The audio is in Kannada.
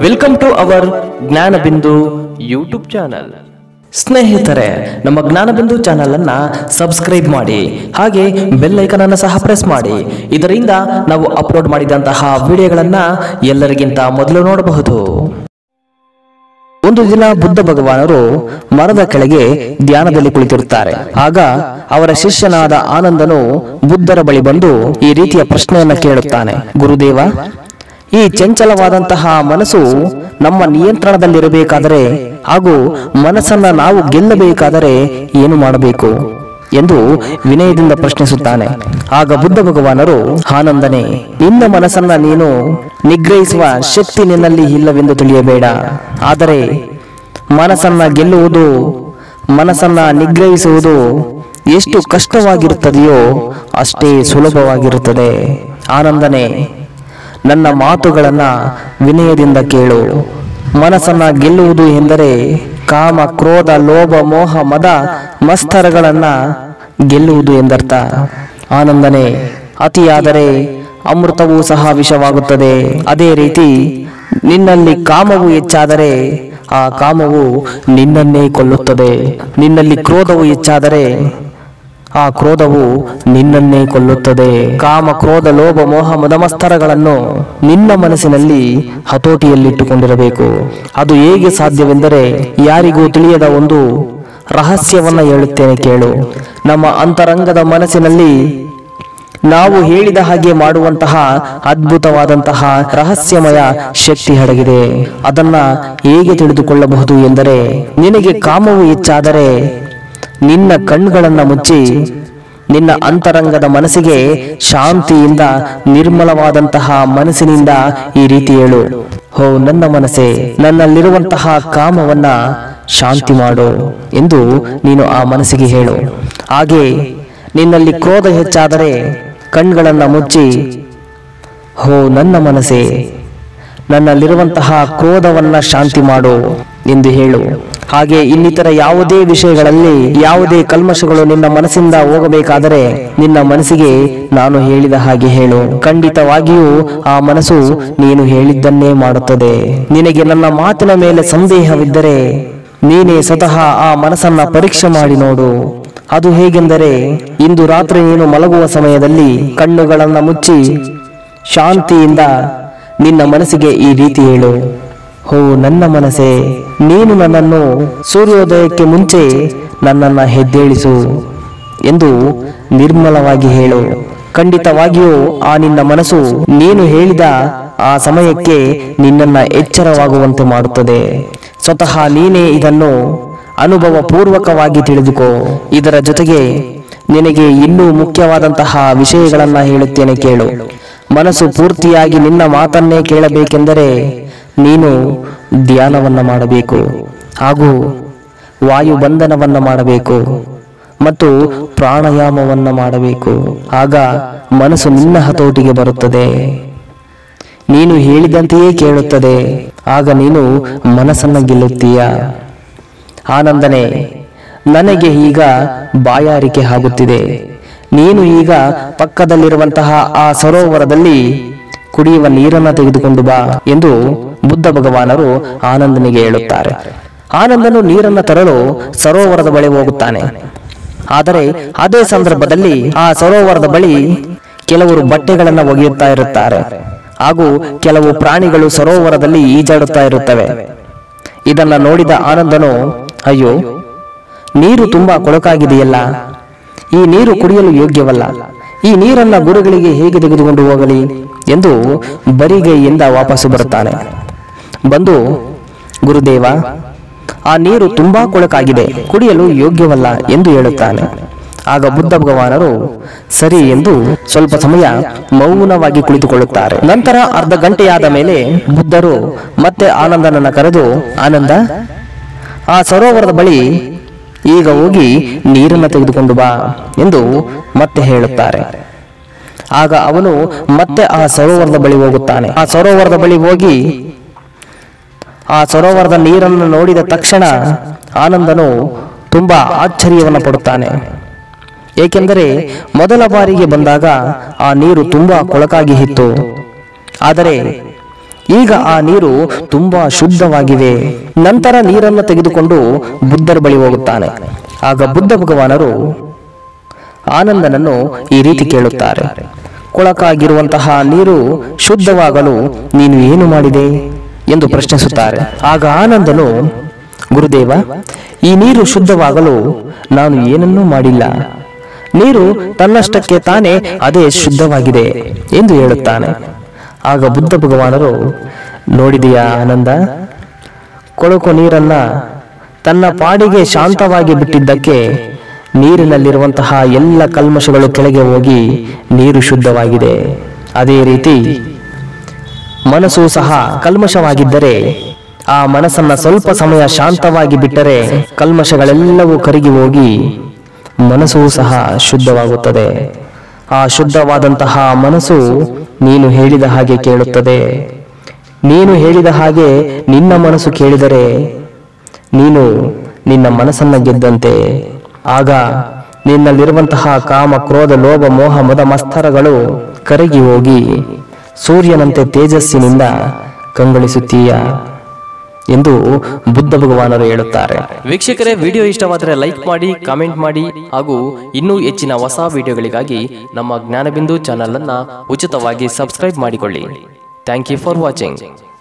welcome to our Jnanabindu YouTube channel ಸ್ನೇಹಿತರೆ ನಮ್ಮ ಜ್ಞಾನಬಿಂದು ಚಾನಲ್ ಅನ್ನ ಸಬ್ಸ್ಕ್ರೈಬ್ ಮಾಡಿ ಹಾಗೆ ಬೆಲ್ ಐಕನ್ ಅನ್ನು ಸಹ ಪ್ರೆಸ್ ಮಾಡಿ ಇದರಿಂದ ನಾವು ಅಪ್ಲೋಡ್ ಮಾಡಿದಂತಹ ವಿಡಿಯೋಗಳನ್ನ ಎಲ್ಲರಿಗಿಂತ ಮೊದಲು ನೋಡಬಹುದು ಒಂದು ದಿನ ಬುದ್ಧ ಭಗವಾನರು ಮರದ ಕೆಳಗೆ ಧ್ಯಾನದಲ್ಲಿ ಕುಳಿತಿರುತ್ತಾರೆ ಆಗ ಅವರ ಶಿಷ್ಯನಾದ ಆನಂದನು ಬುದ್ಧರ ಬಳಿ ಬಂದು ಈ ರೀತಿಯ ಪ್ರಶ್ನೆಯನ್ನ ಕೇಳುತ್ತಾನೆ ಗುರುದೇವ ಈ ಚಂಚಲವಾದಂತಹ ಮನಸ್ಸು ನಮ್ಮ ನಿಯಂತ್ರಣದಲ್ಲಿರಬೇಕಾದರೆ ಹಾಗೂ ಮನಸ್ಸನ್ನ ನಾವು ಗೆಲ್ಲಬೇಕಾದರೆ ಏನು ಮಾಡಬೇಕು ಎಂದು ವಿನಯದಿಂದ ಪ್ರಶ್ನಿಸುತ್ತಾನೆ ಆಗ ಬುದ್ಧ ಭಗವಾನರು ಆನಂದನೆ ನಿನ್ನ ಮನಸ್ಸನ್ನ ನೀನು ನಿಗ್ರಹಿಸುವ ಶಕ್ತಿ ನಿನ್ನಲ್ಲಿ ಇಲ್ಲವೆಂದು ತಿಳಿಯಬೇಡ ಆದರೆ ಮನಸ್ಸನ್ನ ಗೆಲ್ಲುವುದು ಮನಸ್ಸನ್ನ ನಿಗ್ರಹಿಸುವುದು ಎಷ್ಟು ಕಷ್ಟವಾಗಿರುತ್ತದೆಯೋ ಅಷ್ಟೇ ಸುಲಭವಾಗಿರುತ್ತದೆ ಆನಂದನೆ ನನ್ನ ಮಾತುಗಳನ್ನ ವಿನಯದಿಂದ ಕೇಳು ಮನಸ್ಸನ್ನ ಗೆಲ್ಲುವುದು ಎಂದರೆ ಕಾಮ ಕ್ರೋಧ ಲೋಭ ಮೋಹ ಮದ ಮಸ್ತರಗಳನ್ನ ಗೆಲ್ಲುವುದು ಎಂದರ್ಥ ಆನಂದನೆ ಅತಿಯಾದರೆ ಅಮೃತವೂ ಸಹ ವಿಷವಾಗುತ್ತದೆ ಅದೇ ರೀತಿ ನಿನ್ನಲ್ಲಿ ಕಾಮವು ಹೆಚ್ಚಾದರೆ ಆ ಕಾಮವು ನಿನ್ನನ್ನೇ ಕೊಲ್ಲುತ್ತದೆ ನಿನ್ನಲ್ಲಿ ಕ್ರೋಧವು ಹೆಚ್ಚಾದರೆ ಆ ಕ್ರೋಧವು ನಿನ್ನನ್ನೇ ಕೊಲ್ಲುತ್ತದೆ ಕಾಮ ಕ್ರೋಧ ಲೋಭ ಮೋಹ ಮದಮಸ್ತರಗಳನ್ನು ನಿನ್ನ ಮನಸ್ಸಿನಲ್ಲಿ ಹತೋಟಿಯಲ್ಲಿಟ್ಟುಕೊಂಡಿರಬೇಕು ಅದು ಹೇಗೆ ಸಾಧ್ಯವೆಂದರೆ ಯಾರಿಗೂ ತಿಳಿಯದ ಒಂದು ರಹಸ್ಯವನ್ನ ಹೇಳುತ್ತೇನೆ ಕೇಳು ನಮ್ಮ ಅಂತರಂಗದ ಮನಸ್ಸಿನಲ್ಲಿ ನಾವು ಹೇಳಿದ ಹಾಗೆ ಮಾಡುವಂತಹ ಅದ್ಭುತವಾದಂತಹ ರಹಸ್ಯಮಯ ಶಕ್ತಿ ಅಡಗಿದೆ ಅದನ್ನ ಹೇಗೆ ತಿಳಿದುಕೊಳ್ಳಬಹುದು ಎಂದರೆ ನಿನಗೆ ಕಾಮವು ಹೆಚ್ಚಾದರೆ ನಿನ್ನ ಕಣ್ಗಳನ್ನ ಮುಚ್ಚಿ ನಿನ್ನ ಅಂತರಂಗದ ಮನಸ್ಸಿಗೆ ಶಾಂತಿಯಿಂದ ನಿರ್ಮಲವಾದಂತಹ ಮನಸ್ಸಿನಿಂದ ಈ ರೀತಿ ಹೇಳು ಹೋ ನನ್ನ ಮನಸ್ಸೇ ನನ್ನಲ್ಲಿರುವಂತಹ ಕಾಮವನ್ನ ಶಾಂತಿ ಮಾಡು ಎಂದು ನೀನು ಆ ಮನಸ್ಸಿಗೆ ಹೇಳು ಹಾಗೆ ನಿನ್ನಲ್ಲಿ ಕ್ರೋಧ ಹೆಚ್ಚಾದರೆ ಕಣ್ಗಳನ್ನ ಮುಚ್ಚಿ ಹೋ ನನ್ನ ಮನಸ್ಸೇ ನನ್ನಲ್ಲಿರುವಂತಹ ಕ್ರೋಧವನ್ನ ಶಾಂತಿ ಮಾಡು ಎಂದು ಹೇಳು ಹಾಗೆ ಇನ್ನಿತರ ಯಾವುದೇ ವಿಷಯಗಳಲ್ಲಿ ಯಾವುದೇ ಕಲ್ಮಶಗಳು ನಿನ್ನ ಮನಸ್ಸಿಂದ ಹೋಗಬೇಕಾದರೆ ನಿನ್ನ ಮನಸ್ಸಿಗೆ ನಾನು ಹೇಳಿದ ಹಾಗೆ ಹೇಳು ಖಂಡಿತವಾಗಿಯೂ ಆ ಮನಸ್ಸು ನೀನು ಹೇಳಿದ್ದನ್ನೇ ಮಾಡುತ್ತದೆ ನಿನಗೆ ನನ್ನ ಮಾತಿನ ಮೇಲೆ ಸಂದೇಹವಿದ್ದರೆ ನೀನೇ ಸ್ವತಃ ಆ ಮನಸ್ಸನ್ನ ಪರೀಕ್ಷೆ ಮಾಡಿ ನೋಡು ಅದು ಹೇಗೆಂದರೆ ಇಂದು ರಾತ್ರಿ ನೀನು ಮಲಗುವ ಸಮಯದಲ್ಲಿ ಕಣ್ಣುಗಳನ್ನ ಮುಚ್ಚಿ ಶಾಂತಿಯಿಂದ ನಿನ್ನ ಮನಸ್ಸಿಗೆ ಈ ರೀತಿ ಹೇಳು ಹೋ ನನ್ನ ಮನಸ್ಸೇ ನೀನು ನನ್ನನ್ನು ಸೂರ್ಯೋದಯಕ್ಕೆ ಮುಂಚೆ ನನ್ನನ್ನ ಹೆದ್ದೇಳಿಸು ಎಂದು ನಿರ್ಮಲವಾಗಿ ಹೇಳು ಖಂಡಿತವಾಗಿಯೂ ಆ ನಿನ್ನ ಮನಸ್ಸು ನೀನು ಹೇಳಿದ ಆ ಸಮಯಕ್ಕೆ ನಿನ್ನನ್ನ ಎಚ್ಚರವಾಗುವಂತೆ ಮಾಡುತ್ತದೆ ಸ್ವತಃ ನೀನೇ ಇದನ್ನು ಅನುಭವ ಪೂರ್ವಕವಾಗಿ ತಿಳಿದುಕೋ ಇದರ ಜೊತೆಗೆ ನಿನಗೆ ಇನ್ನೂ ಮುಖ್ಯವಾದಂತಹ ವಿಷಯಗಳನ್ನ ಹೇಳುತ್ತೇನೆ ಕೇಳು ಮನಸ್ಸು ಪೂರ್ತಿಯಾಗಿ ನಿನ್ನ ಮಾತನ್ನೇ ಕೇಳಬೇಕೆಂದರೆ ನೀನು ಧ್ಯಾನವನ್ನ ಮಾಡಬೇಕು ಹಾಗೂ ವಾಯು ಬಂಧನವನ್ನ ಮಾಡಬೇಕು ಮತ್ತು ಪ್ರಾಣಾಯಾಮವನ್ನ ಮಾಡಬೇಕು ಆಗ ಮನಸ್ಸು ನಿನ್ನ ಹತೋಟಿಗೆ ಬರುತ್ತದೆ ನೀನು ಹೇಳಿದಂತೆಯೇ ಕೇಳುತ್ತದೆ ಆಗ ನೀನು ಮನಸ್ಸನ್ನ ಗೆಲ್ಲುತ್ತೀಯ ಆನಂದನೆ ನನಗೆ ಈಗ ಬಾಯಾರಿಕೆ ಆಗುತ್ತಿದೆ ನೀನು ಈಗ ಪಕ್ಕದಲ್ಲಿರುವಂತಹ ಆ ಸರೋವರದಲ್ಲಿ ಕುಡಿಯುವ ನೀರನ್ನ ತೆಗೆದುಕೊಂಡು ಬಾ ಎಂದು ಬುದ್ಧ ಭಗವಾನರು ಆನಂದನಿಗೆ ಹೇಳುತ್ತಾರೆ ಆನಂದನು ನೀರನ್ನ ತರಲು ಸರೋವರದ ಬಳಿ ಹೋಗುತ್ತಾನೆ ಆದರೆ ಅದೇ ಸಂದರ್ಭದಲ್ಲಿ ಆ ಸರೋವರದ ಬಳಿ ಕೆಲವರು ಬಟ್ಟೆಗಳನ್ನ ಒಗೆಯುತ್ತಾ ಇರುತ್ತಾರೆ ಹಾಗೂ ಕೆಲವು ಪ್ರಾಣಿಗಳು ಸರೋವರದಲ್ಲಿ ಈಜಾಡುತ್ತಾ ಇರುತ್ತವೆ ಇದನ್ನ ನೋಡಿದ ಆನಂದನು ಅಯ್ಯೋ ನೀರು ತುಂಬಾ ಕೊಳಕಾಗಿದೆಯಲ್ಲ ಈ ನೀರು ಕುಡಿಯಲು ಯೋಗ್ಯವಲ್ಲ ಈ ನೀರನ್ನ ಗುರುಗಳಿಗೆ ಹೇಗೆ ತೆಗೆದುಕೊಂಡು ಹೋಗಲಿ ಎಂದು ಬರಿಗೈಯಿಂದ ವಾಪಸ್ಸು ಬರುತ್ತಾನೆ ಬಂದು ಗುರುದೇವ ಆ ನೀರು ತುಂಬಾ ಕೊಳಕಾಗಿದೆ ಕುಡಿಯಲು ಯೋಗ್ಯವಲ್ಲ ಎಂದು ಹೇಳುತ್ತಾನೆ ಆಗ ಬುದ್ಧ ಭಗವಾನರು ಸರಿ ಎಂದು ಸ್ವಲ್ಪ ಸಮಯ ಮೌನವಾಗಿ ಕುಳಿತುಕೊಳ್ಳುತ್ತಾರೆ ನಂತರ ಅರ್ಧ ಗಂಟೆಯಾದ ಮೇಲೆ ಬುದ್ಧರು ಮತ್ತೆ ಆನಂದನನ್ನ ಕರೆದು ಆನಂದ ಆ ಸರೋವರದ ಬಳಿ ಈಗ ಹೋಗಿ ನೀರನ್ನು ತೆಗೆದುಕೊಂಡು ಬಾ ಎಂದು ಮತ್ತೆ ಹೇಳುತ್ತಾರೆ ಆಗ ಅವನು ಮತ್ತೆ ಆ ಸರೋವರದ ಬಳಿ ಹೋಗುತ್ತಾನೆ ಆ ಸರೋವರದ ಬಳಿ ಹೋಗಿ ಆ ಸರೋವರದ ನೀರನ್ನು ನೋಡಿದ ತಕ್ಷಣ ಆನಂದನು ತುಂಬಾ ಆಶ್ಚರ್ಯವನ್ನು ಪಡುತ್ತಾನೆ ಏಕೆಂದರೆ ಮೊದಲ ಬಾರಿಗೆ ಬಂದಾಗ ಆ ನೀರು ತುಂಬಾ ಕೊಳಕಾಗಿ ಇತ್ತು ಆದರೆ ಈಗ ಆ ನೀರು ತುಂಬಾ ಶುದ್ಧವಾಗಿವೆ ನಂತರ ನೀರನ್ನು ತೆಗೆದುಕೊಂಡು ಬುದ್ಧರ ಬಳಿ ಹೋಗುತ್ತಾನೆ ಆಗ ಬುದ್ಧ ಭಗವಾನರು ಆನಂದನನ್ನು ಈ ರೀತಿ ಕೇಳುತ್ತಾರೆ ಕೊಳಕಾಗಿರುವಂತಹ ನೀರು ಶುದ್ಧವಾಗಲು ನೀನು ಏನು ಮಾಡಿದೆ ಎಂದು ಪ್ರಶ್ನಿಸುತ್ತಾರೆ ಆಗ ಆನಂದನು ಗುರುದೇವ ಈ ನೀರು ಶುದ್ಧವಾಗಲು ನಾನು ಏನನ್ನೂ ಮಾಡಿಲ್ಲ ನೀರು ತನ್ನಷ್ಟಕ್ಕೆ ತಾನೇ ಅದೇ ಶುದ್ಧವಾಗಿದೆ ಎಂದು ಹೇಳುತ್ತಾನೆ ಆಗ ಬುದ್ಧ ಭಗವಾನರು ನೋಡಿದೆಯಾ ಆನಂದ ಕೊಳಕು ನೀರನ್ನ ತನ್ನ ಪಾಡಿಗೆ ಶಾಂತವಾಗಿ ಬಿಟ್ಟಿದ್ದಕ್ಕೆ ನೀರಿನಲ್ಲಿರುವಂತಹ ಎಲ್ಲ ಕಲ್ಮಶಗಳು ಕೆಳಗೆ ಹೋಗಿ ನೀರು ಶುದ್ಧವಾಗಿದೆ ಅದೇ ರೀತಿ ಮನಸ್ಸು ಸಹ ಕಲ್ಮಶವಾಗಿದ್ದರೆ ಆ ಮನಸ್ಸನ್ನ ಸ್ವಲ್ಪ ಸಮಯ ಶಾಂತವಾಗಿ ಬಿಟ್ಟರೆ ಕಲ್ಮಶಗಳೆಲ್ಲವೂ ಕರಗಿ ಹೋಗಿ ಮನಸ್ಸು ಸಹ ಶುದ್ಧವಾಗುತ್ತದೆ ಆ ಶುದ್ಧವಾದಂತಹ ಮನಸ್ಸು ನೀನು ಹೇಳಿದ ಹಾಗೆ ಕೇಳುತ್ತದೆ ನೀನು ಹೇಳಿದ ಹಾಗೆ ನಿನ್ನ ಮನಸ್ಸು ಕೇಳಿದರೆ ನೀನು ನಿನ್ನ ಮನಸ್ಸನ್ನ ಗೆದ್ದಂತೆ ಆಗ ನಿನ್ನಲ್ಲಿರುವಂತಹ ಕಾಮ ಕ್ರೋಧ ಲೋಭ ಮೋಹ ಮದ ಮಸ್ತರಗಳು ಕರಗಿ ಹೋಗಿ ಸೂರ್ಯನಂತೆ ತೇಜಸ್ಸಿನಿಂದ ಕಂಗೊಳಿಸುತ್ತೀಯ ಎಂದು ಬುದ್ಧ ಭಗವಾನರು ಹೇಳುತ್ತಾರೆ ವೀಕ್ಷಕರೇ ವಿಡಿಯೋ ಇಷ್ಟವಾದರೆ ಲೈಕ್ ಮಾಡಿ ಕಾಮೆಂಟ್ ಮಾಡಿ ಹಾಗೂ ಇನ್ನೂ ಹೆಚ್ಚಿನ ಹೊಸ ವಿಡಿಯೋಗಳಿಗಾಗಿ ನಮ್ಮ ಜ್ಞಾನಬಿಂದು ಚಾನಲ್ ಅನ್ನ ಉಚಿತವಾಗಿ ಸಬ್ಸ್ಕ್ರೈಬ್ ಮಾಡಿಕೊಳ್ಳಿ ಥ್ಯಾಂಕ್ ಯು ಫಾರ್ ವಾಚಿಂಗ್